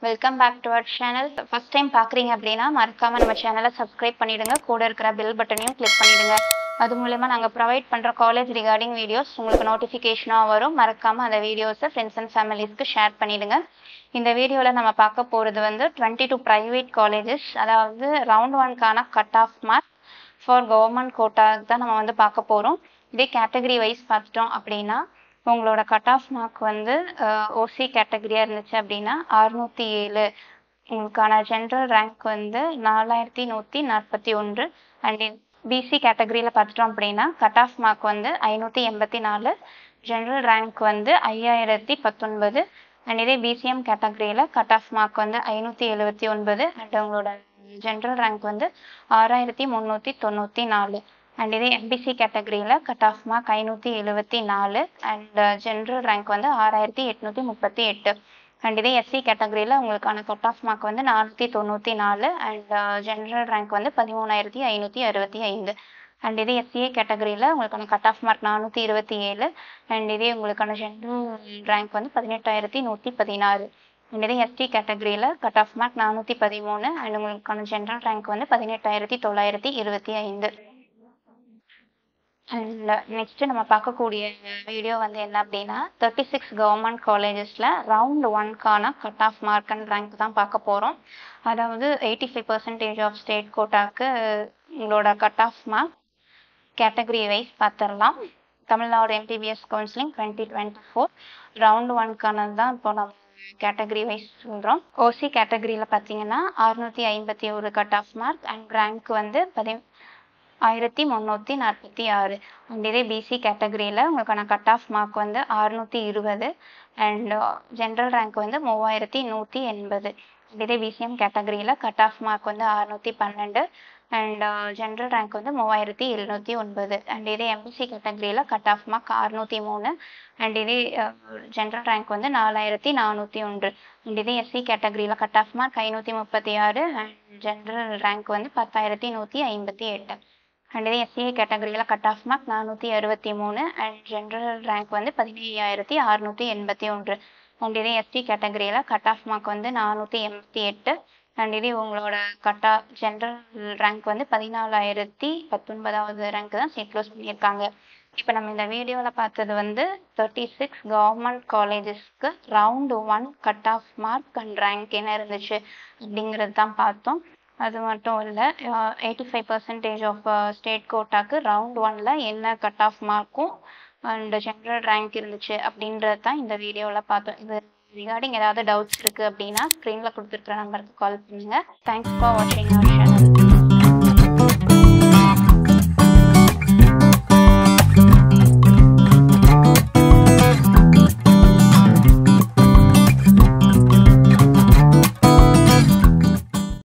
welcome back to our channel first time பார்க்குறீங்க அப்படின்னா மறக்காம நம்ம சேனலை சப்ஸ்கிரைப் பண்ணிடுங்க கூட இருக்கிற பெல் பட்டனையும் கிளிக் பண்ணிடுங்க அது மூலயமா நாங்கள் ப்ரொவைட் பண்ணுற காலேஜ் ரிகார்டிங் வீடியோஸ் உங்களுக்கு நோட்டிஃபிகேஷனாக வரும் மறக்காம அந்த வீடியோஸை ஃப்ரெண்ட்ஸ் அண்ட் ஃபேமிலிஸ்க்கு ஷேர் பண்ணிடுங்க இந்த வீடியோவில் நம்ம பார்க்க போகிறது வந்து டுவெண்ட்டி டூ ப்ரைவேட் காலேஜஸ் அதாவது ரவுண்ட் ஒன்க்கான cut off mark for government கோட்டாக்கு தான் நம்ம வந்து பார்க்க போகிறோம் இதே கேட்டகரி வைஸ் பார்த்துட்டோம் அப்படின்னா உங்களோட கட் ஆஃப் மார்க் வந்து ஓசி கேட்டகரியாக இருந்துச்சு அப்படின்னா அறுநூற்றி ஏழு உங்களுக்கான ஜென்ரல் ரேங்க் வந்து நாலாயிரத்தி நூற்றி நாற்பத்தி ஒன்று அண்ட் பிசி கேட்டகரியில் பார்த்துட்டோம் அப்படின்னா கட் ஆஃப் மார்க் வந்து ஐநூற்றி எண்பத்தி நாலு ஜென்ரல் ரேங்க் வந்து ஐயாயிரத்தி பத்தொன்பது அண்ட் இதே பிசிஎம் கேட்டகரியில் கட் ஆஃப் மார்க் வந்து ஐநூற்றி எழுபத்தி ஒன்பது அண்ட் உங்களோட ஜென்ரல் ரேங்க் வந்து ஆறாயிரத்தி முந்நூற்றி தொண்ணூற்றி நாலு அண்ட் இதே எம்பிசி கேட்டகரியில் கட் ஆஃப் மார்க் ஐநூற்றி எழுபத்தி நாலு அண்ட் ஜென்ரல் ரேங்க் வந்து ஆறாயிரத்தி எட்நூற்றி முப்பத்தி எட்டு அண்ட் இதே எஸ்சி கேட்டகரியில் உங்களுக்கான கட் ஆஃப் மார்க் வந்து நானூற்றி தொண்ணூற்றி நாலு அண்ட் ஜென்ரல் ரேங்க் வந்து பதிமூணாயிரத்தி ஐநூற்றி அறுபத்தி ஐந்து அண்ட் இதே எஸ்சிஏ கேட்டகரியில் உங்களுக்கான கட் ஆஃப் மார்க் நானூற்றி இருபத்தி ஏழு அண்ட் இதே உங்களுக்கான ஜென்ரல் ரேங்க் வந்து பதினெட்டாயிரத்தி நூற்றி பதினாறு அண்ட் இதே எஸ்டி கேட்டகரியில் கட் ஆஃப் மார்க் நானூற்றி பதிமூணு அண்ட் உங்களுக்கான ஜென்ரல் ரேங்க் வந்து பதினெட்டாயிரத்தி தொள்ளாயிரத்தி இருபத்தி ஐந்து அண்ட் நெக்ஸ்ட் நம்ம பார்க்கக்கூடிய வீடியோ வந்து என்ன அப்படின்னா தேர்ட்டி சிக்ஸ் கவர்மெண்ட் காலேஜஸில் ரவுண்ட் ஒன்க்கான cut off mark and rank தான் பார்க்க போகிறோம் அதாவது eighty five percentage of state கோட்டாக்கு உங்களோட cut off mark category wise பார்த்துடலாம் Tamil Nadu MBBS counselling twenty twenty four round ஒன்க்கானது தான் இப்போ நம்ம கேட்டகரி வைஸ் சொல்கிறோம் ஓசி கேட்டகரியில் பார்த்தீங்கன்னா அறுநூற்றி ஐம்பத்தி ஒரு cut off mark and rank வந்து பதி ஆயிரத்தி முந்நூற்றி நாற்பத்தி ஆறு அண்ட் இதே பிசி கேட்டகரியில் உங்களுக்கான கட் ஆஃப் மார்க் வந்து அறுநூற்றி இருபது அண்ட் ஜென்ரல் ரேங்க் வந்து மூவாயிரத்தி நூற்றி எண்பது இதே பிசிஎம் கேட்டகரியில் கட் ஆஃப் மார்க் வந்து அறுநூற்றி பன்னெண்டு அண்ட் ஜென்ரல் ரேங்க் வந்து மூவாயிரத்தி எழுநூற்றி ஒன்பது அண்ட் இதே எம்பிசி கேட்டகரியில் கட் ஆஃப் மார்க் அறுநூற்றி மூணு அண்ட் இதே ஜென்ரல் ரேங்க் வந்து நாலாயிரத்தி நானூற்றி ஒன்று அண்ட் இதே எஸ்சி கேட்டகரியில் கட் ஆஃப் மார்க் ஐநூற்றி முப்பத்தி ஆறு அண்ட் ஜென்ரல் ரேங்க் வந்து பத்தாயிரத்தி நூற்றி ஐம்பத்தி எட்டு அண்ட் இதே எஸ்சிஏ கேட்டகரியில் கட் ஆஃப் மார்க் நானூற்றி அறுபத்தி மூணு அண்ட் ஜென்ரல் ரேங்க் வந்து பதினையாயிரத்தி அறுநூற்றி எண்பத்தி ஒன்று அண்ட் இதே எஸ்டி கேட்டகரியில் கட் ஆஃப் மார்க் வந்து நானூற்றி எண்பத்தி எட்டு அண்ட் இதே உங்களோட கட் ஆஃப் ஜென்ரல் ரேங்க் வந்து பதினாலாயிரத்தி பத்தொன்பதாவது ரேங்க் தான் சீட் க்ளோஸ் பண்ணியிருக்காங்க இப்போ நம்ம இந்த வீடியோவில் பார்த்தது வந்து தேர்ட்டி சிக்ஸ் கவர்மெண்ட் காலேஜஸ்க்கு round one cut off mark and rank என்ன இருந்துச்சு அப்படிங்கிறது தான் பார்த்தோம் அது மட்டும் இல்லை eighty five percentage of state கோட்டாக்கு ரவுண்ட் ஒனில் என்ன கட் ஆஃப் மார்க்கும் அண்ட் ஜென்ரல் ரேங்க் இருந்துச்சு அப்படின்றது தான் இந்த வீடியோவில் பார்த்தோம் இது ரிகார்டிங் ஏதாவது டவுட்ஸ் இருக்குது அப்படின்னா ஸ்க்ரீனில் கொடுத்துருக்குற நம்பருக்கு கால் பண்ணுங்கள் தேங்க்ஸ் ஃபார் வாட்சிங் அவர் சேனல்